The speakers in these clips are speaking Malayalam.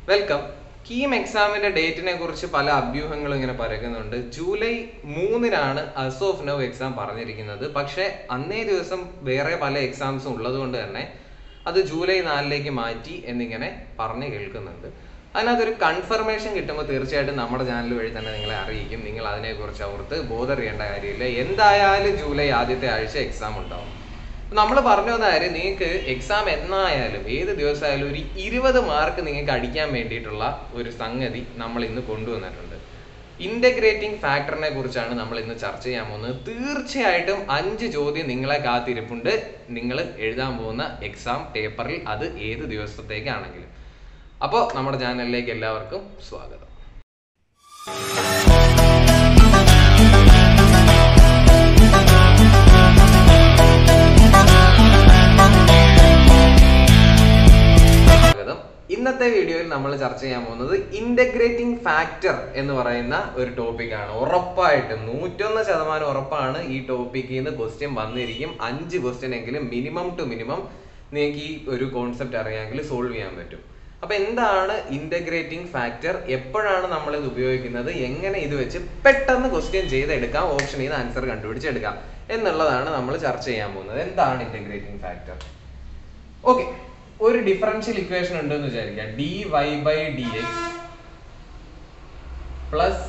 വെൽക്കം കീം എക്സാമിന്റെ ഡേറ്റിനെ കുറിച്ച് പല അഭ്യൂഹങ്ങളും ഇങ്ങനെ പരക്കുന്നുണ്ട് ജൂലൈ മൂന്നിനാണ് അസ് ഓഫ് നോ എക്സാം പറഞ്ഞിരിക്കുന്നത് പക്ഷെ അന്നേ ദിവസം വേറെ പല എക്സാംസും ഉള്ളത് കൊണ്ട് തന്നെ അത് ജൂലൈ നാലിലേക്ക് മാറ്റി എന്നിങ്ങനെ പറഞ്ഞു കേൾക്കുന്നുണ്ട് അതിനകത്തൊരു കൺഫർമേഷൻ കിട്ടുമ്പോൾ തീർച്ചയായിട്ടും നമ്മുടെ ചാനൽ വഴി തന്നെ നിങ്ങളെ അറിയിക്കും നിങ്ങൾ അതിനെക്കുറിച്ച് ഓർത്ത് ബോധറിയേണ്ട കാര്യമില്ല എന്തായാലും ജൂലൈ ആദ്യത്തെ ആഴ്ച എക്സാം ഉണ്ടാവും നമ്മൾ പറഞ്ഞു വന്ന കാര്യം നിങ്ങൾക്ക് എക്സാം എന്നായാലും ഏത് ദിവസമായാലും ഒരു ഇരുപത് മാർക്ക് നിങ്ങൾക്ക് അടിക്കാൻ വേണ്ടിയിട്ടുള്ള ഒരു സംഗതി നമ്മൾ ഇന്ന് കൊണ്ടുവന്നിട്ടുണ്ട് ഇന്റഗ്രേറ്റിംഗ് ഫാക്ടറിനെ കുറിച്ചാണ് നമ്മൾ ഇന്ന് ചർച്ച ചെയ്യാൻ പോകുന്നത് തീർച്ചയായിട്ടും അഞ്ച് ചോദ്യം നിങ്ങളെ കാത്തിരിപ്പുണ്ട് നിങ്ങൾ എഴുതാൻ പോകുന്ന എക്സാം പേപ്പറിൽ അത് ഏത് ദിവസത്തേക്കാണെങ്കിലും അപ്പോൾ നമ്മുടെ ചാനലിലേക്ക് എല്ലാവർക്കും സ്വാഗതം സ്വാഗതം ഇന്നത്തെ വീഡിയോയിൽ നമ്മൾ ചർച്ച ചെയ്യാൻ പോകുന്നത് ഇന്റഗ്രേറ്റിംഗ് ഫാക്ടർ എന്ന് പറയുന്ന ഒരു ടോപ്പിക്കാണ് ഉറപ്പായിട്ടും നൂറ്റൊന്ന് ശതമാനം ഉറപ്പാണ് ഈ ടോപ്പിക്കിൽ നിന്ന് ക്വസ്റ്റ്യൻ വന്നിരിക്കും അഞ്ച് ക്വസ്റ്റ്യൻ എങ്കിലും മിനിമം ടു മിനിമം നിങ്ങൾക്ക് ഈ ഒരു കോൺസെപ്റ്റ് അറിയാമെങ്കിൽ സോൾവ് ചെയ്യാൻ പറ്റും അപ്പൊ എന്താണ് ഇന്റഗ്രേറ്റിംഗ് ഫാക്ടർ എപ്പോഴാണ് നമ്മൾ ഇത് ഉപയോഗിക്കുന്നത് എങ്ങനെ ഇത് വെച്ച് പെട്ടെന്ന് ക്വസ്റ്റ്യൻ ചെയ്തെടുക്കാം ഓപ്ഷൻ ചെയ്ത് ആൻസർ കണ്ടുപിടിച്ചെടുക്കാം എന്നുള്ളതാണ് നമ്മൾ ചർച്ച ചെയ്യാൻ പോകുന്നത് എന്താണ് ഇന്റഗ്രേറ്റിംഗ് ഫാക്ടർ ഓക്കെ ഒരു ഡിഫറൻഷ്യൽ ഇക്വേഷൻ ഉണ്ടെന്ന് വിചാരിക്കാം D Y by D X plus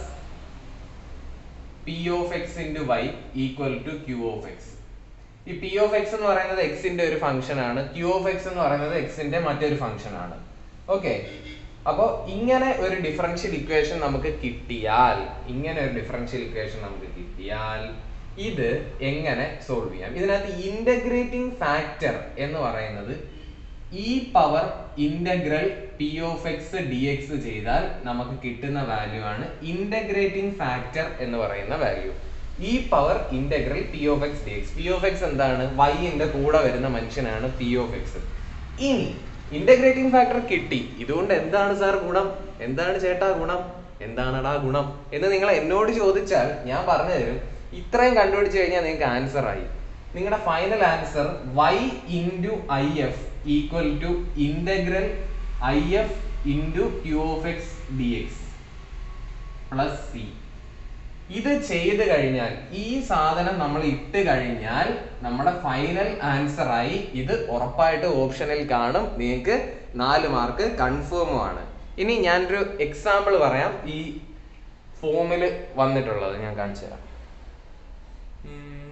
P of X into Y equal to Q of X ഈ പി ഓഫ് എക്സ് എന്ന് പറയുന്നത് എക്സിന്റെ ഒരു ഫംഗ്ഷൻ ആണ് ക്യൂ ഓഫ് എക്സ് എന്ന് പറയുന്നത് എക്സിന്റെ മറ്റൊരു ഫംഗ്ഷൻ ആണ് ഓക്കെ അപ്പോ ഇങ്ങനെ ഒരു ഡിഫറൻഷ്യൽ ഇക്വേഷൻ നമുക്ക് കിട്ടിയാൽ ഇങ്ങനെ ഒരു ഡിഫറൻഷ്യൽ ഇക്വേഷൻ നമുക്ക് കിട്ടിയാൽ ഇത് എങ്ങനെ സോൾവ് ചെയ്യാം ഇതിനകത്ത് ഇന്റഗ്രേറ്റിംഗ് ഫാക്ടർ എന്ന് പറയുന്നത് E power integral P of X D X ചെയ്താൽ നമുക്ക് കിട്ടുന്ന വാല്യൂ ആണ് ഇന്റഗ്രേറ്റിംഗ് ഫാക്ടർ എന്ന് പറയുന്ന value E power integral P of X D X P of X എന്താണ് വൈന്റെ കൂടെ വരുന്ന മനുഷ്യനാണ് പി ഓഫ് എക്സ് ഇനി ഇന്റഗ്രേറ്റിംഗ് ഫാക്ടർ കിട്ടി ഇതുകൊണ്ട് എന്താണ് സാർ ഗുണം എന്താണ് ചേട്ടാ ഗുണം എന്താണടാ ഗുണം എന്ന് നിങ്ങൾ എന്നോട് ചോദിച്ചാൽ ഞാൻ പറഞ്ഞു തരും ഇത്രയും കണ്ടുപിടിച്ച് കഴിഞ്ഞാൽ നിങ്ങൾക്ക് ആൻസർ ആയി നിങ്ങളുടെ final answer Y into I F equal to integral I F into Q of X D X plus C ഇത് ചെയ്ത് കഴിഞ്ഞാൽ ഈ സാധനം നമ്മൾ ഇട്ട് കഴിഞ്ഞാൽ നമ്മുടെ ഫൈനൽ ആൻസർ ആയി ഇത് ഉറപ്പായിട്ട് ഓപ്ഷനിൽ കാണും നിങ്ങൾക്ക് നാല് മാർക്ക് കൺഫേമും ആണ് ഇനി ഞാനൊരു എക്സാമ്പിൾ പറയാം ഈ ഫോമിൽ വന്നിട്ടുള്ളത് ഞാൻ കാണിച്ചു തരാം ഉം.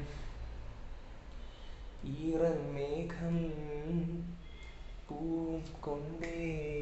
ഈറമേഘം പൂം കൊണ്ടേ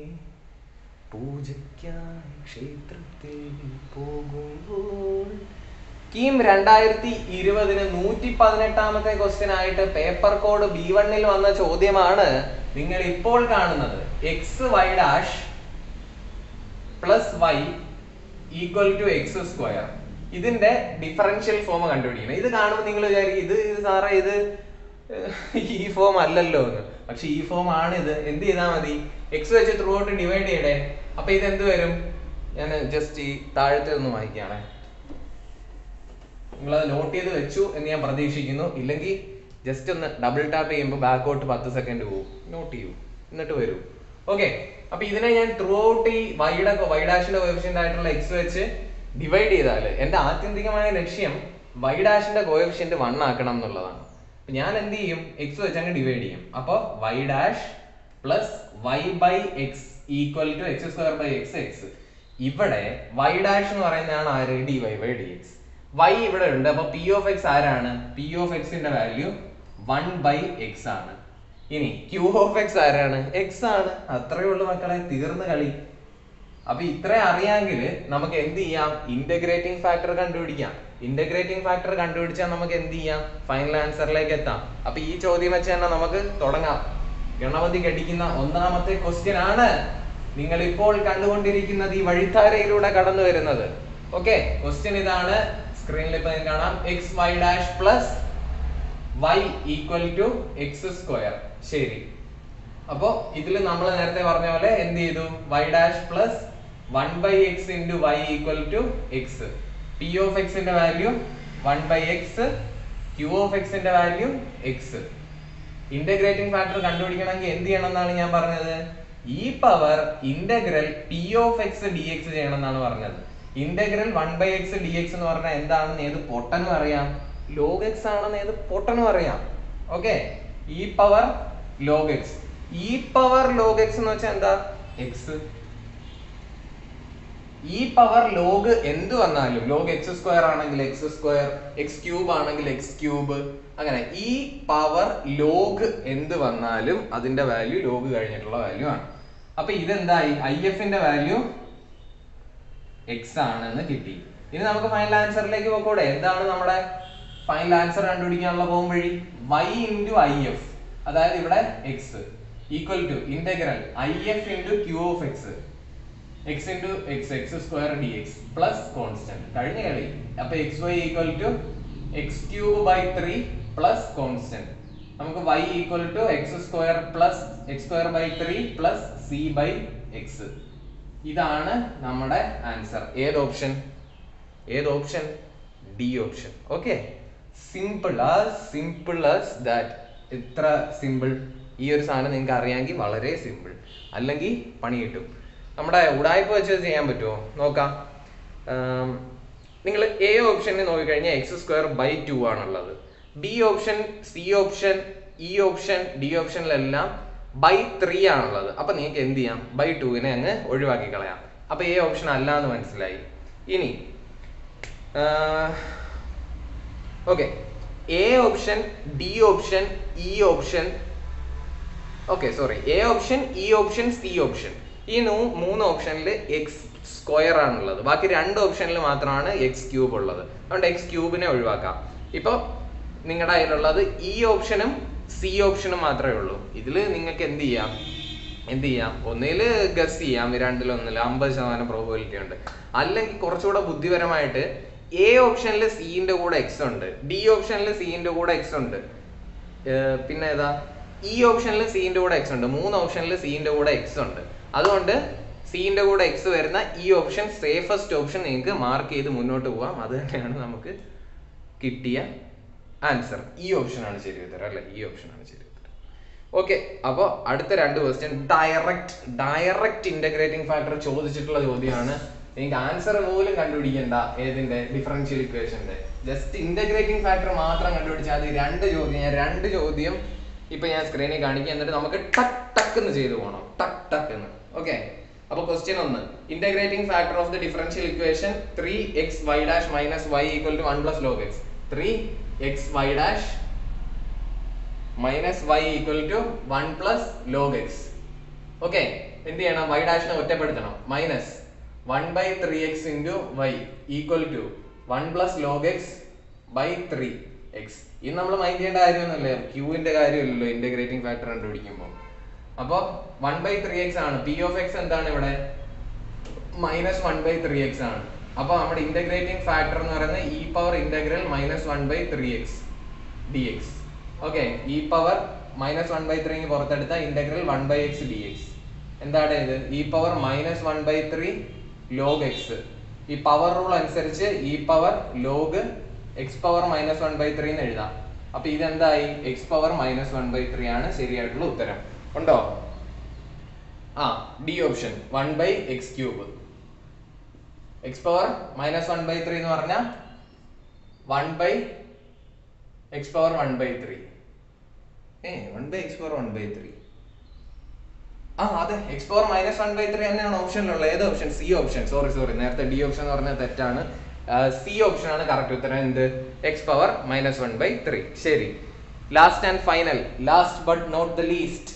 പൂജയ്ക്കായി ക്ഷേത്രത്തിൽ പോകുമ്പോൾ കീം രണ്ടായിരത്തി ഇരുപതിന് നൂറ്റി പതിനെട്ടാമത്തെ ക്വസ്റ്റ്യൻ ആയിട്ട് പേപ്പർ കോഡ് ബി വണ്ണിൽ വന്ന ചോദ്യമാണ് നിങ്ങൾ ഇപ്പോൾ കാണുന്നത് X Y dash plus Y equal to X square ഇതിന്റെ ഡിഫറൻഷ്യൽ ഫോം കണ്ടുപിടിക്കണം ഇത് കാണുമ്പോൾ നിങ്ങൾ വിചാരിക്കും ഇത് ഇത് സാറേ ഇത് ഏഹ്, ഈ ഫോം അല്ലല്ലോ എന്ന് പക്ഷെ ഈ ഫോം ആണ് ഇത് എന്ത് ചെയ്താൽ മതി എക്സ് വെച്ച് ത്രൂ ഔട്ട് ഡിവൈഡ് ചെയ്യണേ അപ്പൊ ഇത് എന്ത് വരും ഞാൻ ജസ്റ്റ് ഈ താഴത്തെ ഒന്ന് വായിക്കുകയാണേ നിങ്ങൾ അത് നോട്ട് ചെയ്ത് വെച്ചു എന്ന് ഞാൻ പ്രതീക്ഷിക്കുന്നു ഇല്ലെങ്കിൽ ജസ്റ്റ് ഒന്ന് ഡബിൾ ടാപ്പ് ചെയ്യുമ്പോൾ ബാക്കോട്ട് പത്ത് സെക്കൻഡ് പോകും നോട്ട് ചെയ്യൂ എന്നിട്ട് വരൂ ഓക്കെ അപ്പൊ ഇതിനെ ഞാൻ ത്രൂ ഔട്ട് ഈ വൈയുടെ വൈ ഡാഷിന്റെ കോഎഫിഷ്യന്റ് ആയിട്ടുള്ള എക്സ് വെച്ച് ഡിവൈഡ് ചെയ്താൽ എന്റെ ആത്യന്തികമായ ലക്ഷ്യം വൈ ഡാഷിന്റെ കോഎഫിഷ്യന്റ് വൺ ആക്കണം എന്നുള്ളതാണ് അപ്പൊ ഞാൻ എന്ത് ചെയ്യും എക്സ് വെച്ച് അങ്ങ് ഡിവൈഡ് ചെയ്യും അപ്പൊ Y dash plus Y by X equal to X square by X X ഇവിടെ വൈ ഡാഷ് എന്ന് പറയുന്നതാണ് ആര് D Y by D X Y ഇവിടെ ഉണ്ട് അപ്പൊ പി ഓഫ് എക്സ് ആരാണ് പി ഓഫ് എക്സിന്റെ വാല്യൂ വൺ ബൈ എക്സ് ആണ് ഇനി ക്യൂ ഓഫ് എക്സ് ആരാണ് എക്സ് ആണ് അത്രേ ഉള്ളൂ മക്കളെ തീർന്ന് കളി അപ്പൊ ഇത്ര അറിയാമെങ്കിൽ നമുക്ക് എന്ത് ചെയ്യാം ഇന്റഗ്രേറ്റിംഗ് ഫാക്ടർ കണ്ടുപിടിക്കാം ഇന്റഗ്രേറ്റിംഗ് ഫാക്ടർ കണ്ടുപിടിച്ചാൽ നമുക്ക് എന്ത് ചെയ്യാം ഫൈനൽ ആൻസറിലേക്ക് എത്താം അപ്പൊ ഈ ചോദ്യം വെച്ച് തന്നെ നമുക്ക് തുടങ്ങാം ഗണപതി കടിക്കുന്ന ഒന്നാമത്തെ ക്വസ്റ്റ്യൻ ആണ് നിങ്ങൾ ഇപ്പോൾ കണ്ടുകൊണ്ടിരിക്കുന്നത് ഈ വഴിത്താരയിലൂടെ കടന്നു വരുന്നത് ഓക്കെ ക്വസ്റ്റ്യൻ ഇതാണ് സ്ക്രീനിൽ ഇപ്പൊ നിങ്ങൾക്ക് കാണാം X Y dash plus Y equal to X square ശരി അപ്പോ ഇതിൽ നമ്മൾ നേരത്തെ പറഞ്ഞ പോലെ എന്ത് ചെയ്തു Y dash plus one by X into Y equal to X P of എക്സിന്റെ value one by X Q of എക്സിന്റെ വാല്യൂ എക്സ് ഇന്റഗ്രേറ്റിംഗ് ഫാക്ടർ കണ്ടുപിടിക്കണമെങ്കിൽ എന്ത് ചെയ്യണം എന്നാണ് ഞാൻ പറഞ്ഞത് E power integral P of X D X ചെയ്യണം എന്നാണ് പറഞ്ഞത് integral one by X D X എന്ന് പറഞ്ഞാൽ എന്താണെന്ന് ഏത് പൊട്ടനും അറിയാം ലോഗ് എക്സ് ആണെന്ന് ഏത് പൊട്ടനും അറിയാം okay E power log X E power log X എന്ന് വെച്ചാൽ എന്താ എക്സ് ഈ പവർ ലോഗ് എന്ത് വന്നാലും ലോഗ് എക്സ് സ്ക്വയർ ആണെങ്കിൽ എക്സ് സ്ക്വയർ എക്സ് ക്യൂബ് ആണെങ്കിൽ എക്സ് ക്യൂബ് അങ്ങനെ ഈ പവർ ലോഗ് എന്ത് വന്നാലും അതിന്റെ വാല്യൂ ലോഗ് കഴിഞ്ഞിട്ടുള്ള വാല്യൂ ആണ് അപ്പൊ ഇതെന്തായി ഐ എഫിന്റെ വാല്യൂ എക്സ് ആണെന്ന് കിട്ടി ഇനി നമുക്ക് ഫൈനൽ ആൻസറിലേക്ക് പോക്കൂടെ എന്താണ് നമ്മുടെ ഫൈനൽ ആൻസർ കണ്ടുപിടിക്കാനുള്ള പോകും വഴി y ഇൻറ്റു ഐ എഫ് അതായത് ഇവിടെ X equal to integral I F into Q of X X into X X square D X plus constant കഴിഞ്ഞ കളി അപ്പൊ X Y equal to X cube by three plus constant നമുക്ക് y equal to X square plus X square by three plus C by X ഇതാണ് നമ്മുടെ ആൻസർ ഏത് ഓപ്ഷൻ ഏത് option D option okay simple as simple as that ഇത്ര സിമ്പിൾ ഈ ഒരു സാധനം നിങ്ങൾക്ക് അറിയാമെങ്കിൽ വളരെ സിമ്പിൾ അല്ലെങ്കിൽ പണി കിട്ടും നമ്മുടെ ഉടായ്പ വെച്ച് ചെയ്യാൻ പറ്റുമോ നോക്കാം നിങ്ങൾ എ ഓപ്ഷനിൽ നോക്കിക്കഴിഞ്ഞാൽ എക്സ് സ്ക്വയർ ബൈ ടു ആണുള്ളത് B option C option E option D ഓപ്ഷനിലെല്ലാം ബൈ ത്രീ ആണുള്ളത് അപ്പൊ നിങ്ങൾക്ക് എന്ത് ചെയ്യാം ബൈ ടുവിനെ അങ്ങ് ഒഴിവാക്കി കളയാം അപ്പൊ എ ഓപ്ഷൻ അല്ല എന്ന് മനസ്സിലായി ഇനി okay A option D option E option okay sorry A option E option C option ഈ നൂ- മൂന്ന് ഓപ്ഷനിൽ എക്സ് സ്ക്വയർ ആണുള്ളത് ബാക്കി രണ്ട് ഓപ്ഷനിൽ മാത്രമാണ് എക്സ് ക്യൂബ് ഉള്ളത് അതുകൊണ്ട് എക്സ് ക്യൂബിനെ ഒഴിവാക്കാം ഇപ്പൊ നിങ്ങളുടെ കയ്യിലുള്ളത് ഈ ഓപ്ഷനും സി ഓപ്ഷനും മാത്രമേ ഉള്ളൂ ഇതിൽ നിങ്ങൾക്ക് എന്ത് ചെയ്യാം എന്ത് ചെയ്യാം ഒന്നിൽ ഗസ് ചെയ്യാം രണ്ടിലൊന്നിൽ അമ്പത് ശതമാനം പ്രോബിലിറ്റി ഉണ്ട് അല്ലെങ്കിൽ കുറച്ചുകൂടെ ബുദ്ധിപരമായിട്ട് എ ഓപ്ഷനിൽ സിന്റെ കൂടെ എക്സ് ഉണ്ട് ഡി ഓപ്ഷനിൽ സിന്റെ കൂടെ എക്സ് ഉണ്ട് ഏർ പിന്നെ ഏതാ ഈ ഓപ്ഷനിൽ സിന്റെ കൂടെ എക്സ് ഉണ്ട് മൂന്ന് ഓപ്ഷനിൽ സിന്റെ കൂടെ എക്സ് ഉണ്ട് അതുകൊണ്ട് സിന്റെ കൂടെ എക്സ് വരുന്ന ഈ ഓപ്ഷൻ സേഫസ്റ്റ് ഓപ്ഷൻ നിങ്ങൾക്ക് മാർക്ക് ചെയ്ത് മുന്നോട്ട് പോവാം അത് തന്നെയാണ് നമുക്ക് കിട്ടിയ ആൻസർ ഈ ഓപ്ഷൻ ആണ് ശരി ഉത്തരം അല്ലെ ഈ ഓപ്ഷൻ ആണ് ശരി ഉത്തരം ഓക്കെ അപ്പോൾ അടുത്ത രണ്ട് question direct direct integrating factor ചോദിച്ചിട്ടുള്ള ചോദ്യമാണ് നിങ്ങൾക്ക് ആൻസർ പോലും കണ്ടുപിടിക്കണ്ട ഏതിന്റെ ഡിഫറൻഷ്യൽ ഇക്വേഷന്റെ ജസ്റ്റ് ഇന്റഗ്രേറ്റിംഗ് ഫാക്ടർ മാത്രം കണ്ടുപിടിച്ചാൽ മതി രണ്ട് ചോദ്യം ഞാൻ രണ്ട് ചോദ്യം ഇപ്പൊ ഞാൻ സ്ക്രീനിൽ കാണിക്കാം എന്നിട്ട് നമുക്ക് ടക്ക് ടക്ക് എന്ന് ചെയ്തു പോകണം ടക്ക് ടക്ക് എന്ന് ഓക്കെ അപ്പൊ ക്വസ്റ്റ്യൻ ഒന്ന് integrating factor of the differential equation three X Y dash minus Y equal to one plus log X three X Y dash minus Y equal to one plus log X okay എന്ത് ചെയ്യണം വൈ ഡാഷിനെ ഒറ്റപ്പെടുത്തണം minus one by three X into Y equal to one plus log X by three X ഇത് നമ്മൾ മൈൻഡ് ചെയ്യേണ്ട കാര്യമൊന്നുമില്ല ക്യൂവിന്റെ കാര്യമില്ലല്ലോ ഇന്റഗ്രേറ്റിംഗ് ഫാക്ടർ കണ്ടുപിടിക്കുമ്പോൾ അപ്പോൾ വൺ ബൈ ത്രീ എക്സ് ആണ് പി ഓഫ് എക്സ് എന്താണ് ഇവിടെ minus one by three X ആണ് അപ്പൊ നമ്മുടെ ഇന്റഗ്രേറ്റിംഗ് ഫാക്ടർ എന്ന് പറയുന്നത് E power integral minus one by three X D X okay E power minus one by three പുറത്തെടുത്ത integral one by X D X എന്താണ് ഇത് E power minus one by three log X ഈ പവർ റൂൾ അനുസരിച്ച് E power log X power minus one by three എന്ന് എഴുതാം അപ്പൊ ഇതെന്തായി X power minus one by three ആണ് ശരിയായിട്ടുള്ള ഉത്തരം ഉണ്ടോ ആ D option one by X cube X power minus one by three എന്ന് പറഞ്ഞാൽ one by X power one by three ഏ one by X power one by three ആ അതെ X power minus one by three തന്നെയാണ് ഓപ്ഷനിലുള്ളത് ഏത് option C option sorry sorry നേരത്തെ ഡി ഓപ്ഷൻ എന്ന് പറഞ്ഞാൽ തെറ്റാണ് സി ഓപ്ഷൻ ആണ് കറക്റ്റ് ഉത്തരം എന്ത് X power minus one by three ശരി last and final last but not the least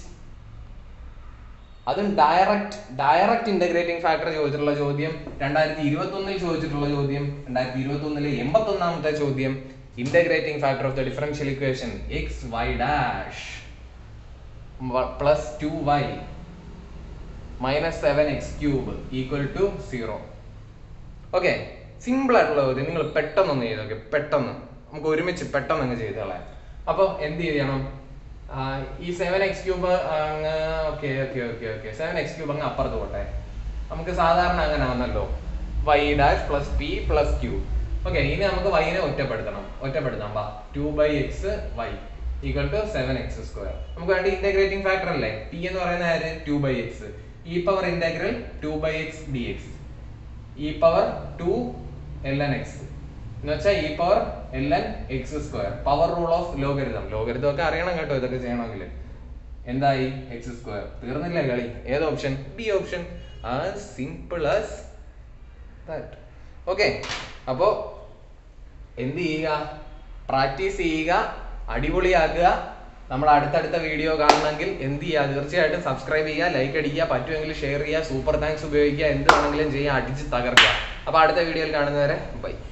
അതും ഡയറക്റ്റ് ഡയറക്റ്റ് ഇന്റഗ്രേറ്റിംഗ് ഫാക്ടർ ചോദിച്ചിട്ടുള്ള ചോദ്യം രണ്ടായിരത്തി ഇരുപത്തി ഒന്നിൽ ചോദിച്ചിട്ടുള്ള ചോദ്യം രണ്ടായിരത്തി ഇരുപത്തി ഒന്നിലെ എൺപത്തി ഒന്നാമത്തെ ചോദ്യം integrating factor of the differential equation X Y dash plus two Y minus seven X cube equal to zero okay simple ആയിട്ടുള്ള ചോദ്യം നിങ്ങൾ പെട്ടെന്നൊന്ന് ചെയ്തൊക്കെ പെട്ടെന്ന് നമുക്ക് ഒരുമിച്ച് പെട്ടെന്ന് അങ്ങ് ചെയ്ത് കളയാം അപ്പോൾ എന്ത് ചെയ്യണം ആ, ഈ സെവൻ എക്സ് ക്യൂബ് അങ്ങ് okay okay okay okay seven X cube അങ്ങ് അപ്പുറത്ത് പോട്ടെ നമുക്ക് സാധാരണ അങ്ങനെ ആണല്ലോ Y dash plus P plus Q okay ഇനി നമുക്ക് വൈനെ ഒറ്റപ്പെടുത്തണം ഒറ്റപ്പെടുത്താം ബാ two by X Y equal to seven X square നമുക്ക് വേണ്ട ഇന്റഗ്രേറ്റിംഗ് ഫാക്ടർ അല്ലേ പി എന്ന് പറയുന്ന ആര് two by X E power integral two by X D X E power two L N X എന്ന് വെച്ചാൽ E power L N X square power rule of logarithm logarithm ഒക്കെ അറിയണം കേട്ടോ ഇതൊക്കെ ചെയ്യണമെങ്കിൽ എന്തായി എക്സ് സ്ക്വയർ തീർന്നില്ലേ കളി ഏത് option B option as simple as that okay അപ്പോ എന്ത് ചെയ്യുക പ്രാക്ടീസ് ചെയ്യുക അടിപൊളിയാക്കുക നമ്മൾ അടുത്തടുത്ത വീഡിയോ കാണണമെങ്കിൽ എന്ത് ചെയ്യുക തീർച്ചയായിട്ടും സബ്സ്ക്രൈബ് ചെയ്യുക ലൈക്ക് അടിക്കുക പറ്റുമെങ്കിൽ ഷെയർ ചെയ്യുക സൂപ്പർ താങ്ക്സ് ഉപയോഗിക്കുക എന്ത് വേണമെങ്കിലും ചെയ്യുക അടിച്ച് തകർക്കുക അപ്പൊ അടുത്ത വീഡിയോയിൽ കാണുന്നവരെ ബൈ